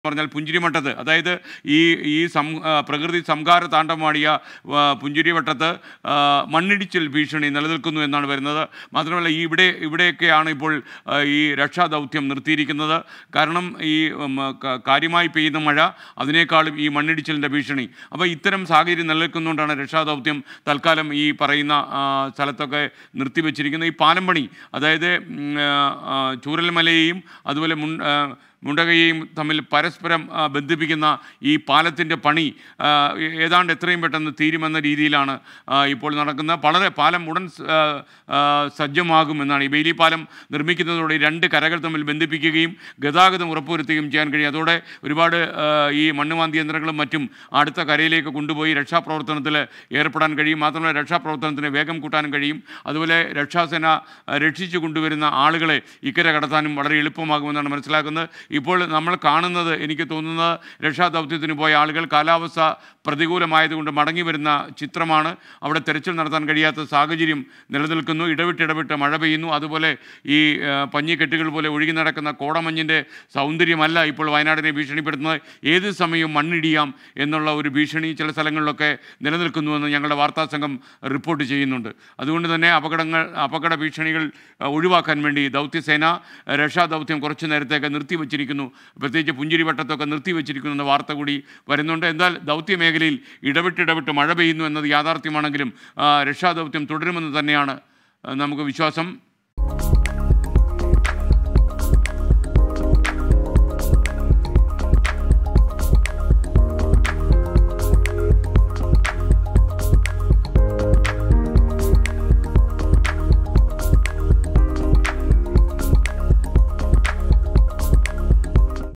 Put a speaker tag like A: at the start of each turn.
A: പറഞ്ഞാൽ പുഞ്ചിരിമട്ടത്ത് അതായത് ഈ ഈ സം ആ, പ്രകൃതി സംഹാര താണ്ഡവമാടിയ ആ, പുഞ്ചിരിവട്ടത്ത് ആ, മണ്ണിടിച്ചിൽ ഭീഷണി നിലനിൽക്കുന്നു എന്നാണ് വരുന്നത് മാത്രമല്ല ഈ ഇവിടെ ഇവിടെയൊക്കെയാണ് ഇപ്പോൾ ആ, ഈ രക്ഷാദൗത്യം നിർത്തിയിരിക്കുന്നത് കാരണം ഈ ഉം, ക- കാര്യമായി പെയ്യുന്ന മഴ അതിനേക്കാളും ഈ മണ്ണിടിച്ചിലിൻ്റെ ഭീഷണി അപ്പോൾ ഇത്തരം സാഹചര്യം നിലനിൽക്കുന്നതുകൊണ്ടാണ് രക്ഷാദൗത്യം തൽക്കാലം ഈ പറയുന്ന ആ, സ്ഥലത്തൊക്കെ നിർത്തിവെച്ചിരിക്കുന്നത് ഈ പാലം പണി അതായത് ഉം, ആ, ആ, ചൂരൽമലയെയും അതുപോലെ മുൻ ആ, മുണ്ടകയെയും തമ്മിൽ പരസ്പരം ആ, ബന്ധിപ്പിക്കുന്ന ഈ പാലത്തിൻ്റെ പണി ആ, ഏ- ഏതാണ്ട് എത്രയും പെട്ടെന്ന് തീരുമെന്ന രീതിയിലാണ് ആ, ഇപ്പോൾ നടക്കുന്ന വളരെ പാലം ഉടൻ സ- ആ, ആ, സജ്ജമാകുമെന്നാണ് ഈ ബെയിലി പാലം നിർമ്മിക്കുന്നതോടെ ഈ രണ്ട് കരകൾ തമ്മിൽ ബന്ധിപ്പിക്കുകയും ഗതാഗതം ഉറപ്പുവരുത്തുകയും ചെയ്യാൻ കഴിയും അതോടെ ഒരുപാട് ആ, ഈ മണ്ണുമാന്തി യന്ത്രങ്ങളും മറ്റും അടുത്ത കരയിലേക്ക് കൊണ്ടുപോയി രക്ഷാപ്രവർത്തനത്തിൽ ഏർപ്പെടാൻ കഴിയും മാത്രമല്ല രക്ഷാപ്രവർത്തനത്തിന് വേഗം കൂട്ടാനും കഴിയും അതുപോലെ രക്ഷാസേന ആ, രക്ഷിച്ചു കൊണ്ടുവരുന്ന ആളുകളെ ഇക്കരെ കടത്താനും വളരെ എളുപ്പമാകുമെന്നാണ് മനസ്സിലാക്കുന്നത് ഇപ്പോൾ നമ്മൾ കാണുന്നത് എനിക്ക് തോന്നുന്നത് രക്ഷാദൗത്യത്തിന് പോയ ആളുകൾ കാലാവസ്ഥ പ്രതികൂലമായതുകൊണ്ട് മടങ്ങി വരുന്ന ചിത്രമാണ് അവിടെ തെരച്ചിൽ നടത്താൻ കഴിയാത്ത സാഹചര്യം നിലനിൽക്കുന്നു ഇടവിട്ട് ഇടവിട്ട് മഴ പെയ്യുന്നു അതുപോലെ ഈ ആ, പഞ്ഞിക്കെട്ടുകൾ പോലെ ഒഴുകി നടക്കുന്ന കോടമഞ്ഞിൻ്റെ സൗന്ദര്യമല്ല ഇപ്പോൾ വയനാടിനെ ഭീഷണിപ്പെടുത്തുന്നത് ഏത് സമയവും മണ്ണിടിയാം എന്നുള്ള ഒരു ഭീഷണി ചില സ്ഥലങ്ങളിലൊക്കെ നിലനിൽക്കുന്നുവെന്ന് ഞങ്ങളുടെ വാർത്താ സംഘം റിപ്പോർട്ട് ചെയ്യുന്നുണ്ട് അതുകൊണ്ട് തന്നെ അപകടങ്ങൾ അപകട ഭീഷണികൾ ആ, ഒഴിവാക്കാൻ വേണ്ടി ദൗത്യസേന ആ, രക്ഷാദൗത്യം കുറച്ചു നേരത്തേക്ക് നിർത്തിവച്ചിരിക്കുന്നു പ്രത്യേകിച്ച് പുഞ്ചിരിവട്ടത്തൊക്കെ നിർത്തിവച്ചിരിക്കുന്നു എന്ന വാർത്ത കൂടി വരുന്നുണ്ട് എന്നാൽ ദൗത്യ മേഖലയിൽ ഇടവിട്ട് ഇടവിട്ട് മഴ പെയ്യുന്നു എന്നത് യാഥാർത്ഥ്യമാണെങ്കിലും ആ, രക്ഷാദൗത്യം തുടരുമെന്ന് തന്നെയാണ് ആ, നമുക്ക് വിശ്വാസം